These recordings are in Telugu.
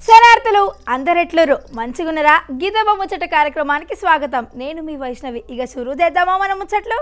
శనార్థులు అందరెట్లురు మంచిగున్నరా గీతమ్మ ముచ్చట కార్యక్రమానికి స్వాగతం నేను మీ వైష్ణవి ఇక షురు చేద్దామా మన ముచ్చట్లు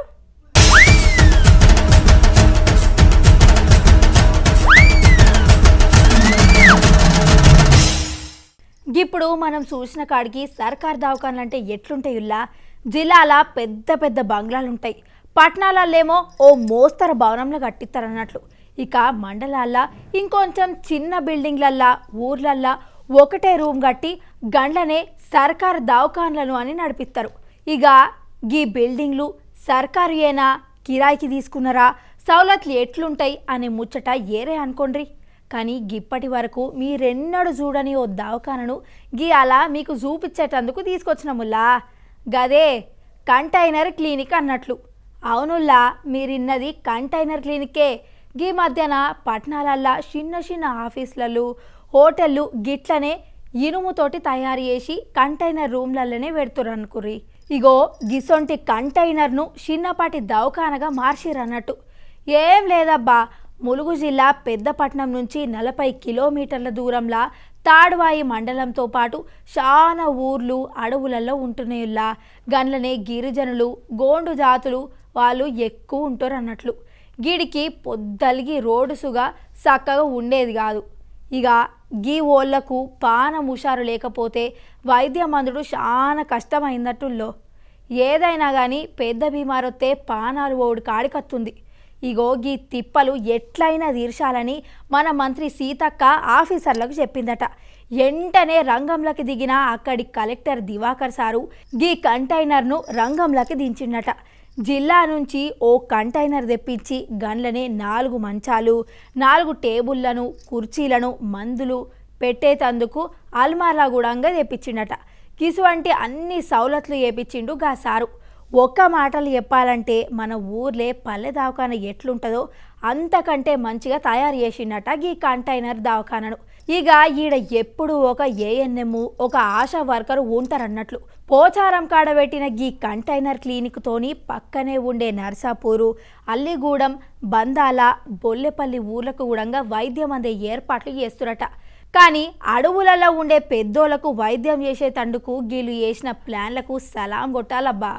ఇప్పుడు మనం చూసిన కాడికి సర్కార్ దవాఖానలు అంటే ఎట్లుంటాయుల్లా జిల్లాల పెద్ద పెద్ద బంగ్లాలు ఉంటాయి పట్టణాలల్లేమో ఓ మోస్తర భవనంలో కట్టిస్తారన్నట్లు ఇక మండలాల్లో ఇంకొంచెం చిన్న బిల్డింగ్లల్లా ఊర్లల్లా ఒకటే రూమ్ కట్టి గండ్లనే సర్కారు దవాఖాన్లను అని నడిపిస్తారు ఇక గీ బిల్డింగ్లు సర్కారు ఏనా కిరాయికి తీసుకున్నారా సౌలతులు ఎట్లుంటాయి అనే ముచ్చట ఏరే అనుకోండ్రి కానీ గిప్పటి వరకు మీరెన్నడు చూడని ఓ దవాఖానను గీ అలా మీకు చూపించేటందుకు తీసుకొచ్చినముల్లా గదే కంటైనర్ క్లినిక్ అన్నట్లు అవునుల్లా మీరిన్నది కంటైనర్ క్లినికే గీ మధ్యన పట్టణాలల్లా చిన్న చిన్న ఆఫీసులలో హోటళ్ళు గిట్లనే ఇనుముతోటి తయారు చేసి కంటైనర్ రూమ్లలోనే పెడుతుర్రు అనుకుర్రి ఇగో గిసొంటి కంటైనర్ను చిన్నపాటి దవాఖానగా మార్చిరన్నట్టు ఏం లేదబ్బా ములుగు జిల్లా పెద్దపట్నం నుంచి నలభై కిలోమీటర్ల దూరంలో తాడువాయి మండలంతో పాటు చాలా ఊర్లు అడవులలో ఉంటున్నాయుల్లా గన్లనే గిరిజనులు గోండు జాతులు వాళ్ళు ఎక్కువ ఉంటారు అన్నట్లు గీడికి పొద్దలిగి రోడ్డుసుగా చక్కగా ఉండేది కాదు ఇక గీ ఓళ్లకు పానం హుషారు లేకపోతే వైద్య మందుడు చాలా కష్టమైందట్టుల్లో ఏదైనా కానీ పెద్ద బీమారొత్తే పానాలు ఓడి కాడికత్తుంది ఇగో గీ తిప్పలు ఎట్లయినా తీర్చాలని మన మంత్రి సీతక్క ఆఫీసర్లకు చెప్పిందట వెంటనే రంగంలోకి దిగిన అక్కడి కలెక్టర్ దివాకర్ సారు గీ కంటైనర్ను రంగంలోకి దించిండట జిల్లా నుంచి ఓ కంటైనర్ తెప్పించి గన్లనే నాలుగు మంచాలు నాలుగు టేబుళ్లను కుర్చీలను మందులు పెట్టేతందుకు అల్మారా గూడంగా తెప్పించిండట కిసువంటి అన్ని సౌలతులు చేపించిండు గా సారు ఒక్క మాటలు చెప్పాలంటే మన ఊర్లే పల్లె దవాఖాన ఎట్లుంటుందో అంతకంటే మంచిగా తయారు చేసిండట గీ కంటైనర్ దవాఖానను ఇక ఈడ ఎప్పుడు ఒక ఏఎన్ఎం ఒక ఆశా వర్కర్ ఉంటారన్నట్లు పోచారం కాడబెట్టిన గీ కంటైనర్ క్లినిక్తోని పక్కనే ఉండే నర్సాపూరు అల్లిగూడెం బందాల బొల్లెపల్లి ఊర్లకు కూడా వైద్యం అందే ఏర్పాట్లు చేస్తురట కానీ అడవులలో ఉండే పెద్దోళ్లకు వైద్యం చేసే తండుకు గీళ్ళు చేసిన ప్లాన్లకు సలాం కొట్టాలబ్బా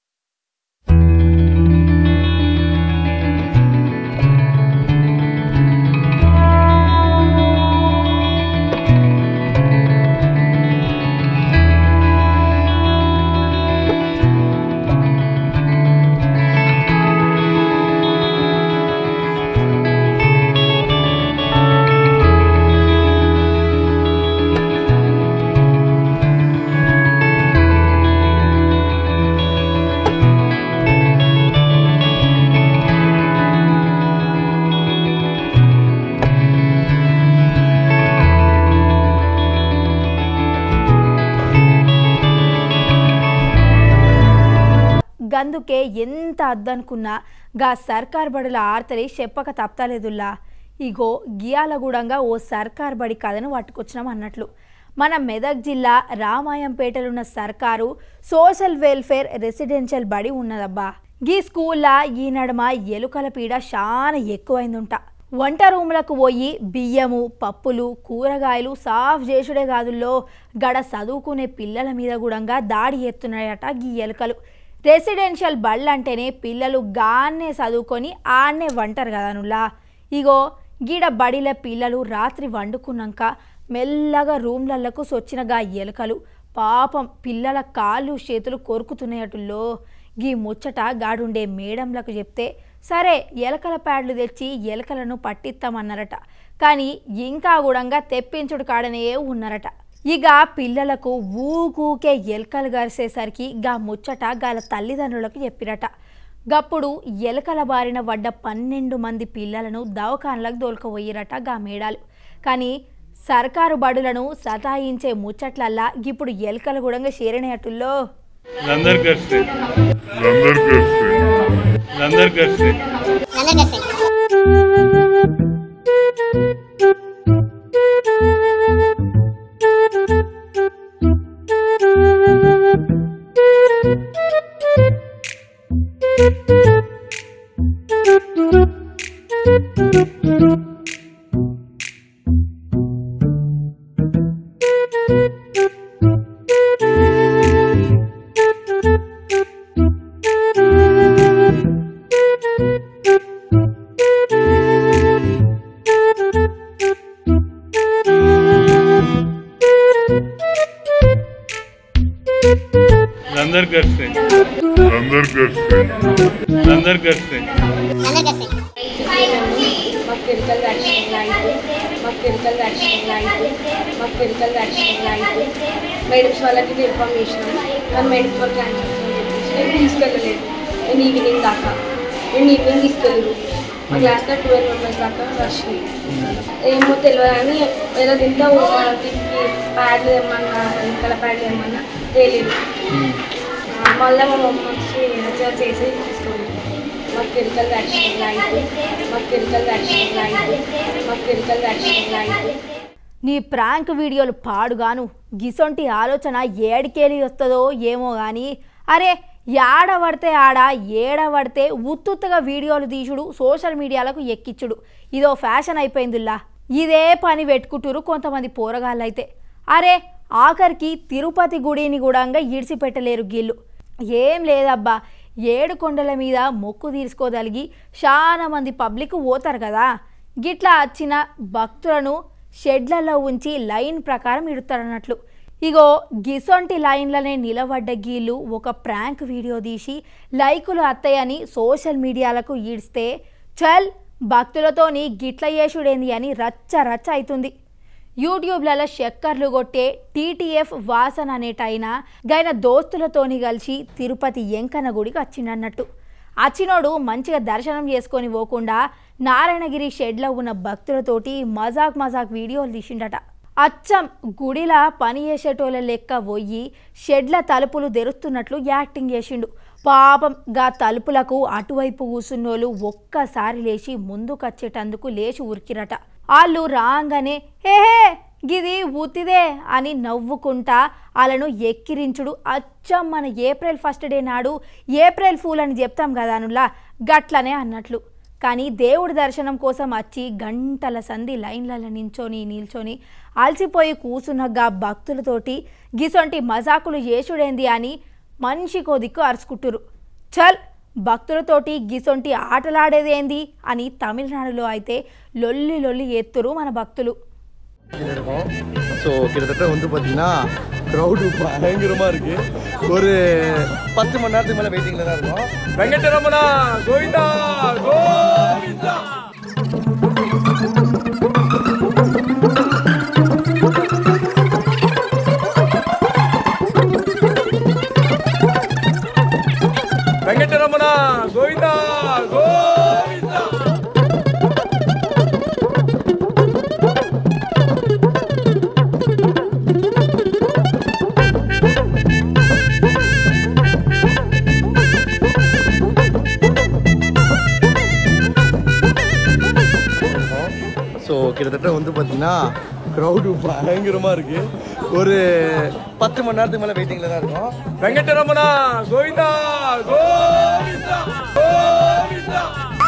గందుకే ఎంత అద్దనుకున్నా గా సర్కార్ బడుల ఆర్తరి చెప్పక తప్పలేదుల్లా ఇగో గియాలగూడంగా ఓ సర్కార్ బడి కథను పట్టుకొచ్చినాం అన్నట్లు మన మెదక్ జిల్లా రామాయంపేటలున్న సర్కారు సోషల్ వెల్ఫేర్ రెసిడెన్షియల్ బడి ఉన్నదబ్బా గీ స్కూల్లా ఈ నడుమ ఎలుకల పీడ చాలా ఎక్కువైందుంట వంట రూములకు పోయి బియ్యము పప్పులు కూరగాయలు సాఫ్ చేసుడే కాదుల్లో గడ చదువుకునే పిల్లల మీద కూడా దాడి ఎత్తున్నాయట గీ ఎలుకలు రెసిడెన్షియల్ బళ్ళు అంటేనే పిల్లలు గాన్నే చదువుకొని ఆన్నే వంటారు కదా నుల్లా ఇగో గీడ బడిల పిల్లలు రాత్రి వండుకున్నాక మెల్లగా రూమ్లలకు సొచ్చిన గా ఎలుకలు పాపం పిల్లల కాళ్ళు చేతులు కొరుకుతున్నాయటుల్లో గీ ముచ్చట గాడుండే మేడంలకు చెప్తే సరే ఎలకల ప్యాడ్లు తెచ్చి ఎలకలను పట్టిస్తామన్నారట కానీ ఇంకా గుడంగా తెప్పించుడు కాడనే ఉన్నారట ఇక పిల్లలకు ఊకూకే ఎలకలు గరిసేసరికి గా ముచ్చట గాల తల్లిదండ్రులకు చెప్పిరట గప్పుడు ఎలకల బారిన పడ్డ పన్నెండు మంది పిల్లలను దవాఖానలకు దోలుకపోయిరట గా మేడాలు కానీ సర్కారు బడులను సతాయించే ముచ్చట్లల్లా ఇప్పుడు ఎలకలు కూడా చేరినట్టుల్లో లందర్ కర్స్తే లందర్ కర్స్తే లందర్ కర్స్తే అందరు కలిసి అందరు కలిసి అందరు కలిసి మాకు కెమికల్ వ్యాక్సిన్ అయితే మాకు కెమికల్ వ్యాక్సిన్ అయితే మాకు కెమికల్ వ్యాక్సిన్ అయితే మేడమ్స్ వాళ్ళకి ఇన్ఫార్మ్ చేసినాం కానీ మేడమ్స్ వాళ్ళు క్యాన్సర్ అని చెప్పేసి నేను తీసుకెళ్ళలేదు నేను ఈవినింగ్ దాకా నేను ఈవినింగ్ తీసుకెళ్ళరు మా క్లాస్లో ట్వెల్వ్ మెంబర్స్ దాకా వచ్చినాయి ఏమో తెలియదు కానీ ఏదో తింటా దీనికి ప్యాడ్లు ఏమన్నా వెనకాల ప్యాడ్లు ఏమన్నా తెలియదు మళ్ళీ మా మమ్మీ వచ్చి మంచిగా చేసి తీసుకోండి మాకు కెమికల్ వ్యాక్సిన్ అయితే మాకు కెమికల్ వ్యాక్సిన్ అయితే మాకు కెమికల్ వ్యాక్సిన్ అయితే నీ ప్రాంక్ వీడియోలు పాడుగాను గిసొంటి ఆలోచన ఏడికేలి వస్తుందో ఏమో కానీ అరే యాడ పడితే ఆడ ఏడ పడితే ఉత్తుత్తగా వీడియోలు తీసుడు సోషల్ మీడియాలకు ఎక్కిచ్చుడు ఇదో ఫ్యాషన్ అయిపోయిందిలా ఇదే పని పెట్టుకుంటురు కొంతమంది పోరగాళ్ళు అయితే అరే ఆఖరికి తిరుపతి గుడిని కూడా ఈడ్చిపెట్టలేరు గీళ్ళు ఏం లేదబ్బా ఏడు కొండల మీద మొక్కు తీర్చుకోగలిగి చాలా మంది పబ్లిక్ పోతారు కదా గిట్లా వచ్చిన భక్తులను షెడ్లలో ఉంచి లైన్ ప్రకారం ఇడుతారన్నట్లు ఇగో గిసొంటి లైన్లనే నిలబడ్డ గీళ్ళు ఒక ప్రాంక్ వీడియో తీసి లైకులు అత్తయ్యని సోషల్ మీడియాలకు ఈడ్స్తే చల్ భక్తులతోని గిట్ల చేసుడేంది అని రచ్చ రచ్చ అవుతుంది యూట్యూబ్లలో చక్కర్లు కొట్టే టీటీఎఫ్ వాసన అనేటైన గైన దోస్తులతోని కలిసి తిరుపతి ఎంకన్న గుడికి వచ్చిండన్నట్టు అచ్చినోడు మంచిగా దర్శనం చేసుకొని పోకుండా నారాయణగిరి షెడ్లో ఉన్న భక్తులతోటి మజాక్ మజాక్ వీడియోలు తీసిండట అచ్చం గుడిలా పని చేసేటోళ్ళ లెక్క పోయి షెడ్ల తలుపులు తెరుస్తున్నట్లు యాక్టింగ్ చేసిండు పాపం గా తలుపులకు అటువైపు కూసున్నోళ్ళు ఒక్కసారి లేచి ముందుకొచ్చేటందుకు లేచి ఉరికిరట వాళ్ళు రాగానే హేహే గిది ఉత్తిదే అని నవ్వుకుంటా వాళ్ళను ఎక్కిరించుడు అచ్చం మన ఏప్రిల్ ఫస్ట్ డే నాడు ఏప్రిల్ ఫూల్ అని చెప్తాం కదా అనులా గట్లనే అన్నట్లు కానీ దేవుడి దర్శనం కోసం వచ్చి గంటల సంధి లైన్లలో నించొని నిల్చొని అలసిపోయి కూసున్నగా భక్తులతోటి గిసొంటి మజాకులు చేసుడేంది అని మనిషికో దిక్కు అరుచుకుంటురు చల్ భక్తులతోటి గిసొంటి ఆటలాడేదేంది అని தமிழ்நாடுలో అయితే లొల్లి లొల్లి ఎత్తురు మన భక్తులు இருக்கும் ஸோ கிட்டத்தட்ட வந்து பார்த்தீங்கன்னா க்ரௌடு பயங்கரமாக இருக்கு ஒரு பத்து மணி நேரத்துக்கு மேலே வெயிட்டிங்கில் தான் இருக்கும் வெங்கடரமணா கோவிந்தா கோவிந்தா வெங்கடரமணா கோவிந்தா கோவிந்தா ஸோ கிட்டத்தட்ட வந்து பார்த்தீங்கன்னா க்ரௌடு பயங்கரமாக இருக்கு ஒரு பத்து மணி நேரத்துக்கு மேலே வெயிட்டிங்கில் தான் இருக்கும் வெங்கடரமணா கோவிந்தா கோவிந்தா கோவிந்தா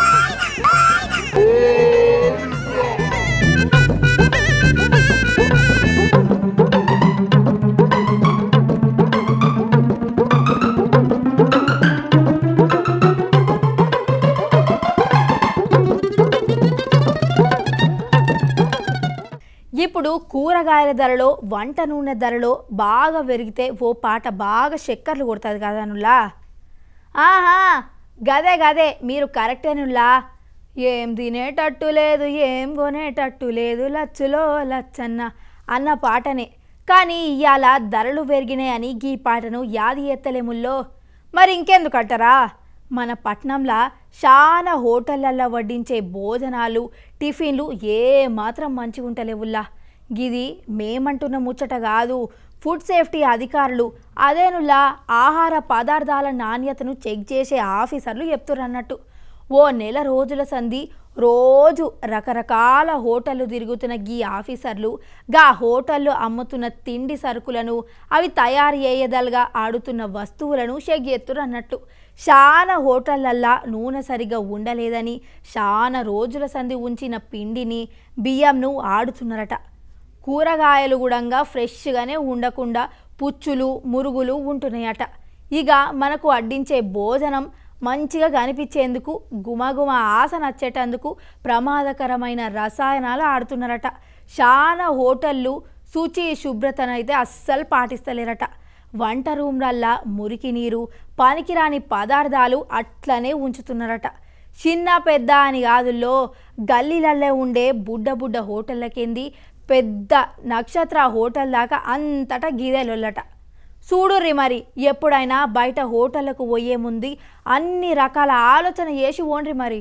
ఇప్పుడు కూరగాయల ధరలో వంట నూనె ధరలో బాగా పెరిగితే ఓ పాట బాగా చక్కర్లు కొడుతుంది కదా నుల్లా ఆహా గదే గదే మీరు కరెక్టేనుల్లా ఏం తినేటట్టు లేదు ఏం కొనేటట్టు లేదు లచ్చులో లచ్చన్న అన్న పాటనే కానీ ఇవాళ ధరలు పెరిగినాయని ఈ పాటను యాది ఎత్తలేముల్లో మరి ఇంకెందుకు అంటారా మన పట్నంలో చాలా హోటళ్ళల్లో వడ్డించే భోజనాలు టిఫిన్లు ఏ మాత్రం మంచిగా ఉంటలేవుల్లా గిది మేమంటున్న ముచ్చట కాదు ఫుడ్ సేఫ్టీ అధికారులు అదేనులా ఆహార పదార్థాల నాణ్యతను చెక్ చేసే ఆఫీసర్లు చెప్తున్నారు అన్నట్టు ఓ నెల రోజుల సంధి రోజు రకరకాల హోటళ్ళు తిరుగుతున్న గీ ఆఫీసర్లు గా హోటళ్ళు అమ్ముతున్న తిండి సరుకులను అవి తయారు చేయదలుగా ఆడుతున్న వస్తువులను చెక్ చేస్తున్నారు అన్నట్టు చాలా హోటళ్ళల్లా నూనె సరిగా ఉండలేదని చాలా రోజుల సంధి ఉంచిన పిండిని బియ్యంను ఆడుతున్నారట కూరగాయలు కూడా ఫ్రెష్గానే ఉండకుండా పుచ్చులు మురుగులు ఉంటున్నాయట ఇక మనకు అడ్డించే భోజనం మంచిగా కనిపించేందుకు గుమగుమ ఆశ నచ్చేటందుకు ప్రమాదకరమైన రసాయనాలు ఆడుతున్నారట చాలా హోటళ్ళు శుచి శుభ్రతనైతే అస్సలు పాటిస్తలేరట వంట రూమ్లల్లా మురికి నీరు పనికిరాని పదార్థాలు అట్లనే ఉంచుతున్నారట చిన్న పెద్ద అని కాదుల్లో గల్లీలల్లే ఉండే బుడ్డ బుడ్డ హోటళ్ళకింది పెద్ద నక్షత్ర హోటల్ దాకా అంతటా గీదెలొల్లట చూడుర్రి మరి ఎప్పుడైనా బయట హోటళ్లకు పోయే ముందు అన్ని రకాల ఆలోచన చేసి ఓండ్రి మరి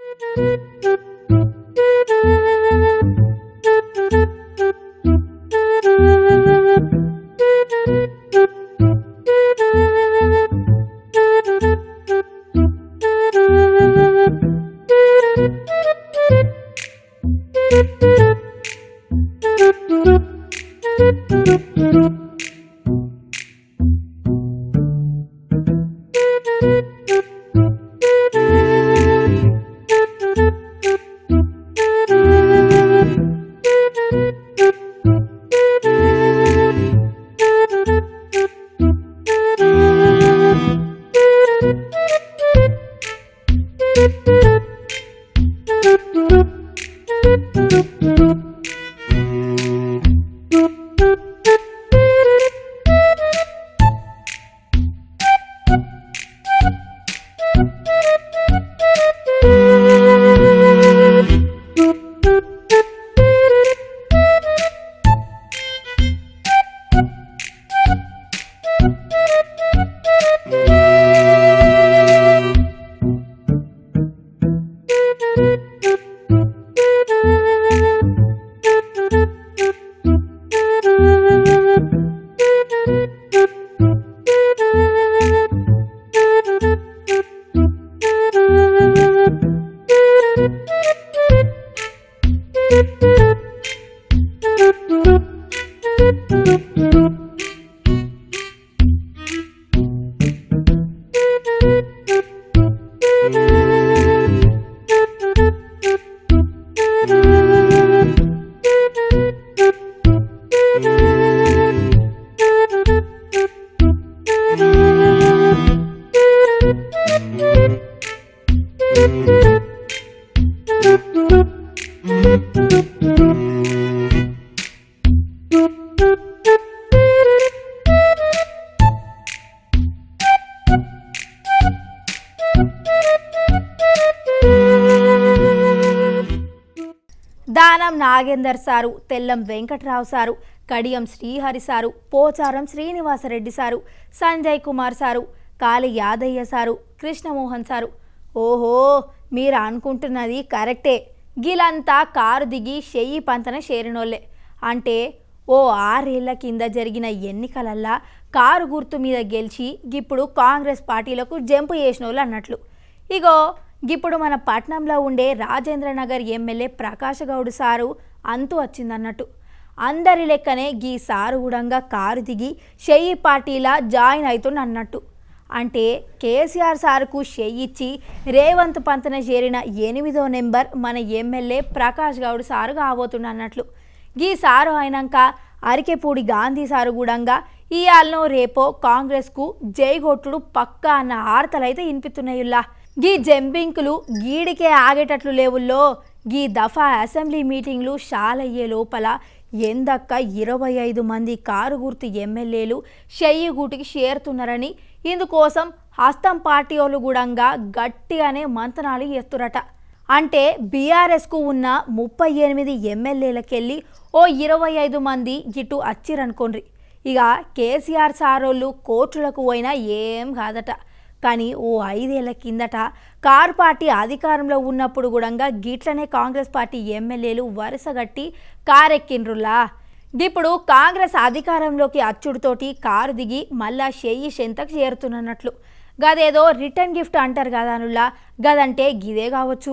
Danam Nagender sir Tellam Venkatrao sir Kadiyam Srihari sir Pocharam Srinivas Reddy sir Sanjay Kumar sir Kali Yadaiah sir Krishnamohan sir ఓహో మీరు అనుకుంటున్నది కరెక్టే గిలంతా కారు దిగి షెయ్యి పంతన చేరినోళ్ళే అంటే ఓ ఆరేళ్ల కింద జరిగిన ఎన్నికలల్లా కారు గుర్తు మీద గెలిచి ఇప్పుడు కాంగ్రెస్ పార్టీలకు జంపు చేసినోళ్ళు అన్నట్లు ఇగో ఇప్పుడు మన పట్నంలో ఉండే రాజేంద్ర నగర్ ఎమ్మెల్యే ప్రకాష్ గౌడ్ సారు అంతు వచ్చిందన్నట్టు అందరి లెక్కనే గీ సారు గుడంగా కారు దిగి షెయ్యి పార్టీలా జాయిన్ అవుతుండ అన్నట్టు అంటే కేసీఆర్ సార్కు షెయ్యిచ్చి రేవంత్ పంతన చేరిన ఎనిమిదో నెంబర్ మన ఎమ్మెల్యే ప్రకాష్ గౌడ్ సారు కాబోతుండ అన్నట్లు గీ సారు అయినాక అరికెపూడి గాంధీ సారు గూడంగా ఇయాలనో రేపో కాంగ్రెస్కు జైగొట్టుడు పక్కా అన్న ఆర్తలైతే వినిపిస్తున్నాయుల్లా గీ జంపింకులు గీడికే ఆగేటట్లు లేవుల్లో గీ దఫా అసెంబ్లీ మీటింగ్లు షాలయ్యే లోపల ఎందక్క ఇరవై ఐదు మంది కారు గుర్తు ఎమ్మెల్యేలు షెయ్యి గూటికి చేరుతున్నారని ఇందుకోసం హస్తం పార్టీ వాళ్ళు గూడంగా గట్టిగానే మంతనాలు చేస్తురట అంటే బీఆర్ఎస్కు ఉన్న ముప్పై ఎనిమిది ఎమ్మెల్యేలకెళ్ళి ఓ ఇరవై ఐదు మంది ఇటు అచ్చిరనుకోండ్రి ఇక కేసీఆర్ సారోళ్ళు కోర్టులకు పోయినా ఏం కాదట కానీ ఓ ఐదేళ్ల కిందట కారు పార్టీ అధికారంలో ఉన్నప్పుడు కూడా గిట్లనే కాంగ్రెస్ పార్టీ ఎమ్మెల్యేలు వరుసగట్టి కారెక్కిండ్రులా ఇప్పుడు కాంగ్రెస్ అధికారంలోకి అచ్చుడుతోటి కారు దిగి మళ్ళా షెయ్యి షెంతకు చేరుతున్నట్లు గదేదో రిటర్న్ గిఫ్ట్ అంటారు కదా అనుల్లా గదంటే గిదే కావచ్చు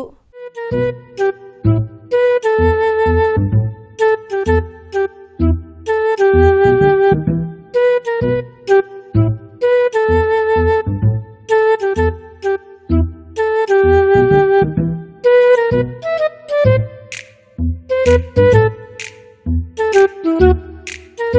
Thank you.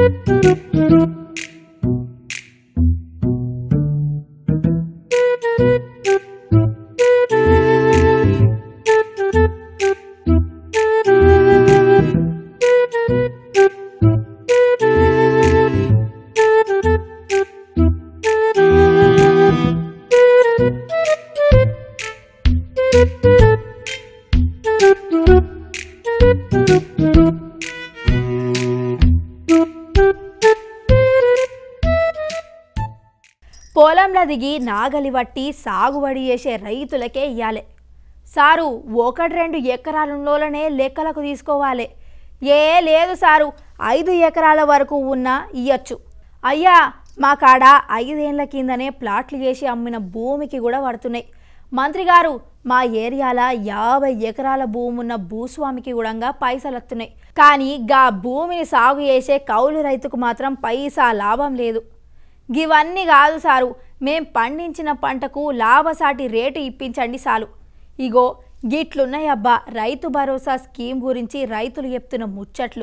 పొలంలో దిగి నాగలి పట్టి సాగుబడి చేసే రైతులకే ఇయ్యాలి సారు ఒకటి రెండు ఎకరాలున్నోళ్ళనే లెక్కలకు తీసుకోవాలి ఏ లేదు సారు ఐదు ఎకరాల వరకు ఉన్నా ఇయ్యచ్చు అయ్యా మా కాడ ఐదేళ్ల కిందనే ప్లాట్లు చేసి అమ్మిన భూమికి కూడా పడుతున్నాయి మంత్రి గారు మా ఏరియాల యాభై ఎకరాల భూమి ఉన్న భూస్వామికి కూడా పైసలు వస్తున్నాయి కానీ గా భూమిని సాగు చేసే కౌలు రైతుకు మాత్రం పైసా లాభం లేదు గివన్నీ కాదు సారు మేం పండించిన పంటకు లాభసాటి రేటు ఇప్పించండి చాలు ఇగో గిట్లున్నాయి అబ్బా రైతు భరోసా స్కీమ్ గురించి రైతులు చెప్తున్న ముచ్చట్లు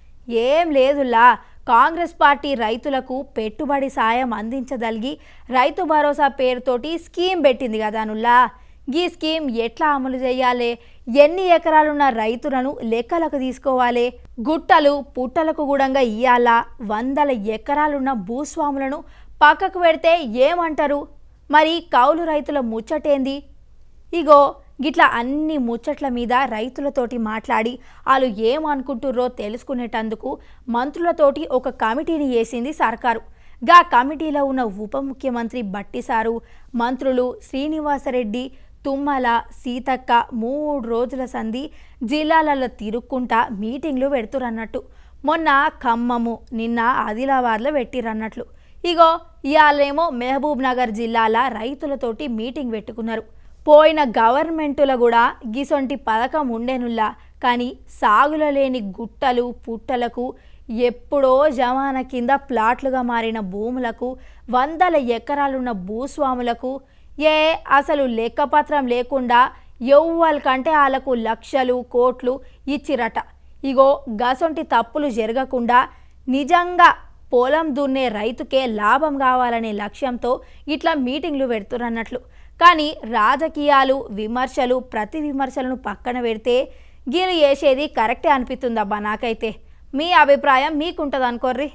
ఏం లేదులా కాంగ్రెస్ పార్టీ రైతులకు పెట్టుబడి సాయం అందించదలిగి రైతు భరోసా పేరుతోటి స్కీమ్ పెట్టింది కదా నుల్లా ఈ స్కీమ్ ఎట్లా అమలు చేయాలి ఎన్ని ఎకరాలున్న రైతులను లెక్కలకు తీసుకోవాలి గుట్టలు పుట్టలకు కూడా ఇయ్యాలా వందల ఎకరాలున్న భూస్వాములను పక్కకు పెడితే ఏమంటారు మరి కౌలు రైతుల ముచ్చటేంది ఇగో గిట్లా అన్ని ముచ్చట్ల మీద రైతులతోటి మాట్లాడి వాళ్ళు ఏమనుకుంటుర్రో తెలుసుకునేటందుకు మంత్రులతోటి ఒక కమిటీని వేసింది సర్కారు గా కమిటీలో ఉన్న ఉప ముఖ్యమంత్రి బట్టి సారు మంత్రులు శ్రీనివాసరెడ్డి తుమ్మల సీతక్క మూడు రోజుల సంధి జిల్లాలలో తిరుక్కుంటా మీటింగ్లు పెడుతురన్నట్టు మొన్న ఖమ్మము నిన్న ఆదిలాబాద్లో పెట్టిరన్నట్లు ఇగో ఇవాళేమో మహబూబ్ నగర్ జిల్లాల రైతులతోటి మీటింగ్ పెట్టుకున్నారు పోయిన గవర్నమెంటుల కూడా గిసొంటి పథకం ఉండేనుల్లా కానీ సాగులో లేని గుట్టలు పుట్టలకు ఎప్పుడో జమాన కింద ప్లాట్లుగా మారిన భూములకు వందల ఎకరాలున్న భూస్వాములకు ఏ అసలు లెక్కపత్రం లేకుండా ఎవ్వల కంటే వాళ్ళకు లక్షలు కోట్లు ఇచ్చిరట ఇగో గసొంటి తప్పులు జరగకుండా నిజంగా పొలం దున్నే రైతుకే లాభం కావాలనే లక్ష్యంతో ఇట్లా మీటింగ్లు పెడుతున్నట్లు కానీ రాజకీయాలు విమర్శలు ప్రతి విమర్శలను పక్కన పెడితే గీరు చేసేది కరెక్టే అనిపిస్తుందబ్బా నాకైతే మీ అభిప్రాయం మీకుంటుంది అనుకోర్రి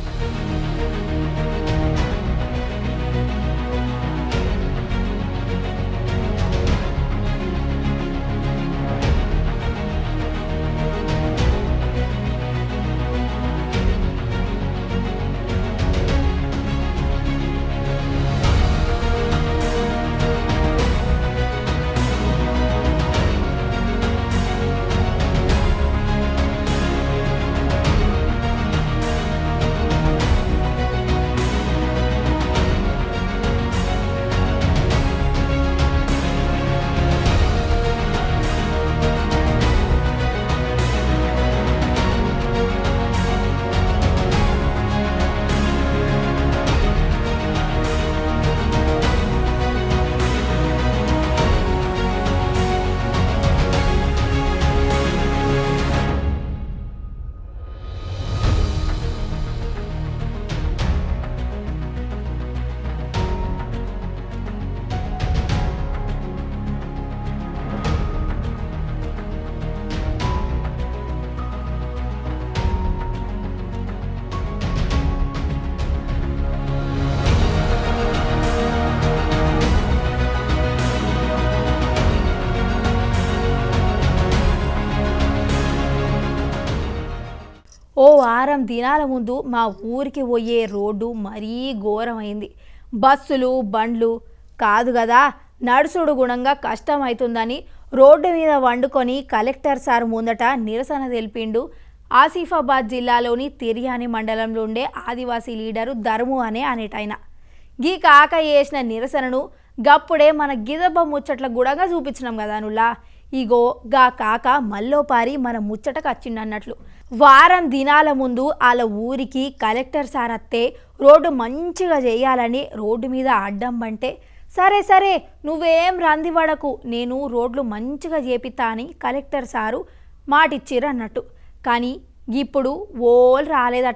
ఓ వారం దినాల ముందు మా ఊరికి పోయే రోడ్డు మరీ ఘోరమైంది బస్సులు బండ్లు కాదు కదా నడుసుడు గుణంగా కష్టమవుతుందని రోడ్డు మీద వండుకొని కలెక్టర్ సార్ ముందట నిరసన తెలిపిండు ఆసిఫాబాద్ జిల్లాలోని తిర్యాని మండలంలో ఉండే ఆదివాసీ లీడరు ధర్ము అనే అనేటాయన గీ కాక చేసిన నిరసనను గప్పుడే మన గిదబ్బ ముచ్చట్ల గుడంగా చూపించినాం కదా నుల్లా ఇగో గా కాక మల్లోపారి మన ముచ్చటకు వచ్చిండన్నట్లు వారం దినాల ముందు వాళ్ళ ఊరికి కలెక్టర్ సార్ అత్తే రోడ్డు మంచిగా చేయాలని రోడ్డు మీద అడ్డం పంటే సరే సరే నువ్వేం రందివడకు నేను రోడ్లు మంచిగా చేపిస్తా అని కలెక్టర్ సారు మాటిచ్చిర్రు అన్నట్టు కానీ ఇప్పుడు ఓల్ రాలేదట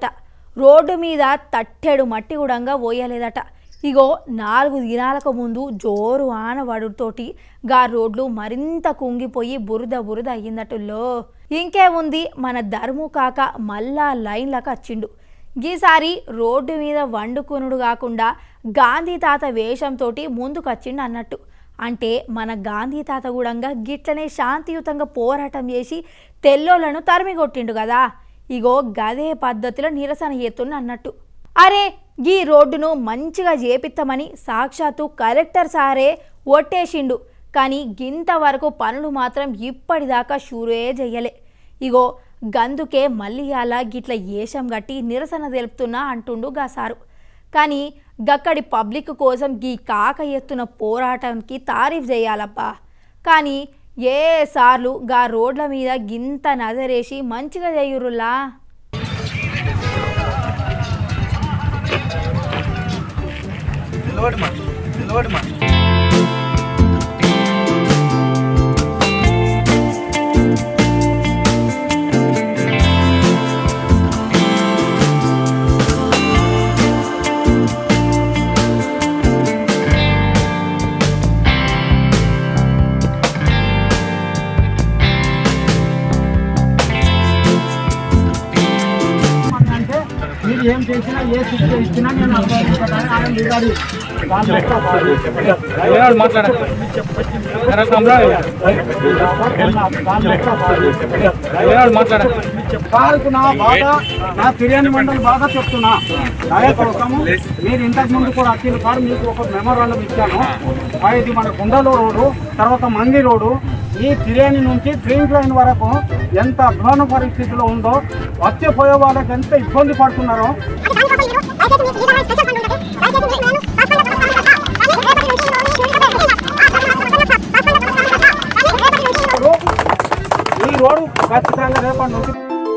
రోడ్డు మీద తట్టెడు మట్టి కూడా పోయలేదట ఇగో నాలుగు దినాలకు ముందు జోరు ఆనవడుతోటి గా రోడ్లు మరింత కుంగిపోయి బురద బురద అయ్యిందటుల్లో ఇంకేముంది మన ధర్ము కాక మళ్ళా లైన్లకు వచ్చిండు ఈసారి రోడ్డు మీద వండుకునుడు కాకుండా గాంధీ తాత వేషంతోటి ముందుకొచ్చిండు అన్నట్టు అంటే మన గాంధీ తాత కూడా గిట్లనే శాంతియుతంగా పోరాటం చేసి తెల్లోలను తరిమి కొట్టిండు కదా ఇగో గదే పద్ధతిలో నిరసన చేస్తున్న అన్నట్టు అరే గీ రోడ్డును మంచిగా చేపిస్తామని సాక్షాత్తు కలెక్టర్ సారే ఒట్టేసిండు కానీ గింతవరకు పనులు మాత్రం ఇప్పటిదాకా షూరే చెయ్యలే ఇగో గందుకే మళ్ళీ అలా గిట్ల ఏషం గట్టి నిరసన తెలుపుతున్నా అంటుండు గా సారు కానీ గక్కడి పబ్లిక్ కోసం గీ కాక ఎత్తున పోరాటానికి తారీఫ్ చేయాలబ్బా కానీ ఏ సార్లు గా రోడ్ల మీద గింత నజరేసి మంచిగా చేయురులా అంటే మీరు ఏం చేసినా ఏ శిక్ష ఇచ్చినా నేను అర్థం ఆయన దిగాలి వాళ్ళు ఎక్కడ వాళ్ళు వాళ్ళకు నా బాధ నా ఫిర్యాదు మండలి బాగా చెప్తున్నా అదే కోసము మీరు ఇంతకు ముందు కూడా అఖిల్ సార్ మీకు ఒక మెమోరాండం ఇచ్చాను ఆ, ఇది మన గుండెలో రోడ్డు తర్వాత మంది రోడ్డు ఈ ఫిర్యాని నుంచి డ్రీమ్ లైన్ వరకు ఎంత అధ్వాన పరిస్థితిలో ఉందో వచ్చే పోయే వాళ్ళకి ఎంత ఇబ్బంది పడుతున్నారో ఈ రోడ్డు ఖచ్చితంగా రేపటి నుంచి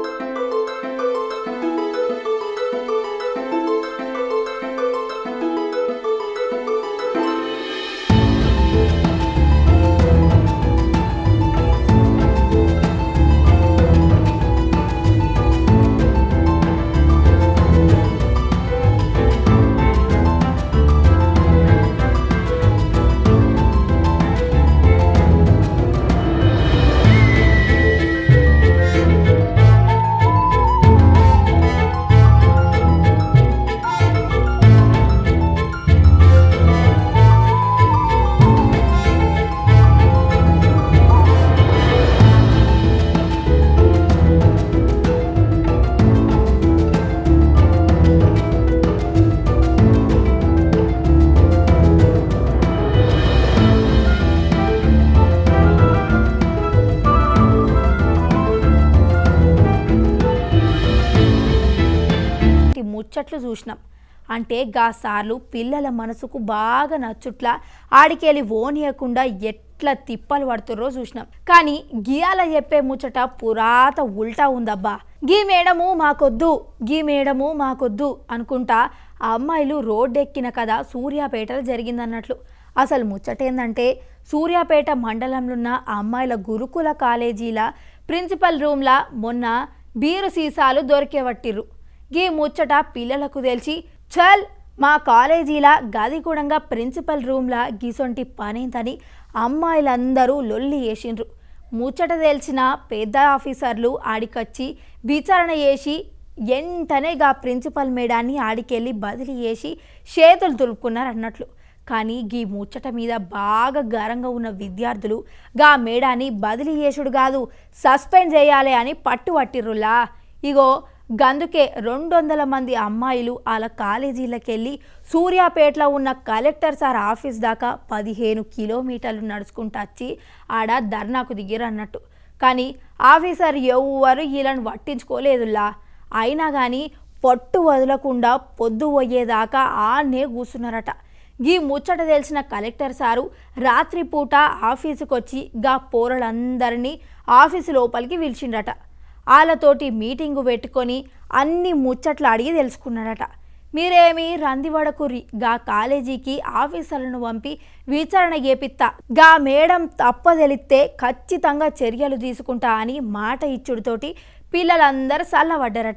ఈ ముచ్చట్లు చూసినాం అంటే గా సార్లు పిల్లల మనసుకు బాగా నచ్చుట్లా ఆడికెళ్ళి ఓనియకుండా ఎట్లా తిప్పలు పడుతుర్రో చూసినాం కానీ గియాల చెప్పే ముచ్చట పురాత ఉల్టా ఉందబ్బా గీ మేడము మాకొద్దు గీ మేడము మాకొద్దు అనుకుంటా ఆ అమ్మాయిలు రోడ్డెక్కిన కదా సూర్యాపేటలో జరిగిందన్నట్లు అసలు ముచ్చటేందంటే సూర్యాపేట మండలంలో ఉన్న ఆ అమ్మాయిల గురుకుల కాలేజీల ప్రిన్సిపల్ రూమ్లా మొన్న బీరు సీసాలు దొరికేవట్టిర్రు గీ ముచ్చట పిల్లలకు తెలిసి చల్ మా కాలేజీలా గది కూడా ప్రిన్సిపల్ రూమ్లా గీసొంటి పనేంతని అమ్మాయిలందరూ లొల్లి వేసిండ్రు ముచ్చట తెలిసిన పెద్ద ఆఫీసర్లు ఆడికొచ్చి విచారణ చేసి వెంటనే గా ప్రిన్సిపల్ మేడాన్ని ఆడికెళ్ళి బదిలీ చేసి చేతులు తులుపుకున్నారు అన్నట్లు కానీ గీ ముచ్చట మీద బాగా గరంగా ఉన్న విద్యార్థులు గా మేడాన్ని బదిలీ చేసుడు కాదు సస్పెండ్ చేయాలి అని పట్టు పట్టిర్రులా ఇగో గందుకే రెండు వందల మంది అమ్మాయిలు వాళ్ళ కాలేజీలకు వెళ్ళి సూర్యాపేటలో ఉన్న కలెక్టర్ సార్ ఆఫీస్ దాకా పదిహేను కిలోమీటర్లు నడుచుకుంటూ వచ్చి ఆడ ధర్నాకు దిగిరు అన్నట్టు కానీ ఆఫీసర్ ఎవ్వరు వీళ్ళని పట్టించుకోలేదులా అయినా కానీ పొట్టు వదలకుండా పొద్దు పోయేదాకా ఆనే కూర్చున్నారట గీ ముచ్చట తెలిసిన కలెక్టర్ సారు రాత్రిపూట ఆఫీసుకు వచ్చి గా పోరలందరినీ ఆఫీసు లోపలికి పిలిచిండట వాళ్ళతోటి మీటింగు పెట్టుకొని అన్ని ముచ్చట్లు అడిగి తెలుసుకున్నాడట మీరేమి రందివడకురి గా కాలేజీకి ఆఫీసర్లను పంపి విచారణ చేపిత్తా గా మేడం తప్పదెలిస్తే ఖచ్చితంగా చర్యలు తీసుకుంటా అని మాట ఇచ్చుడుతోటి పిల్లలందరూ చల్లబడ్డారట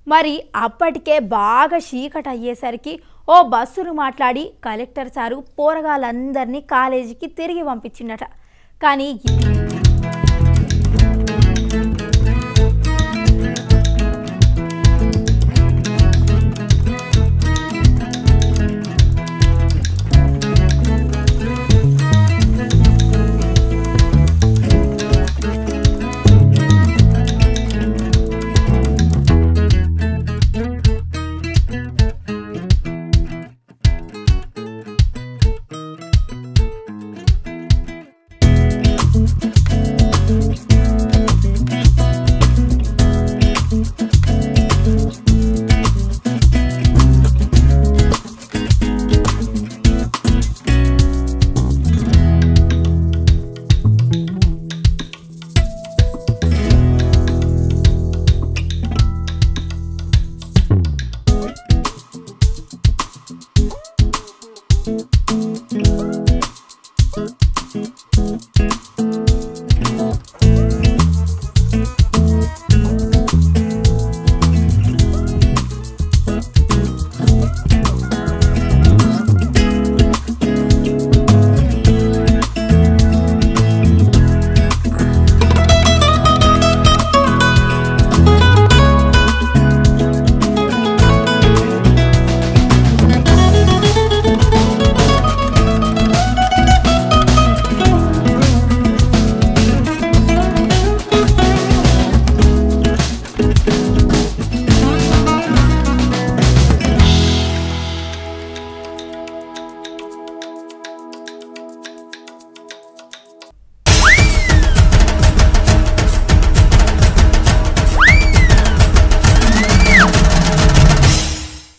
మరి అప్పటికే బాగా చీకటి అయ్యేసరికి ఓ బస్సును మాట్లాడి కలెక్టర్ సారు పోరగాళ్ళందరినీ కాలేజీకి తిరిగి పంపించిండట కానీ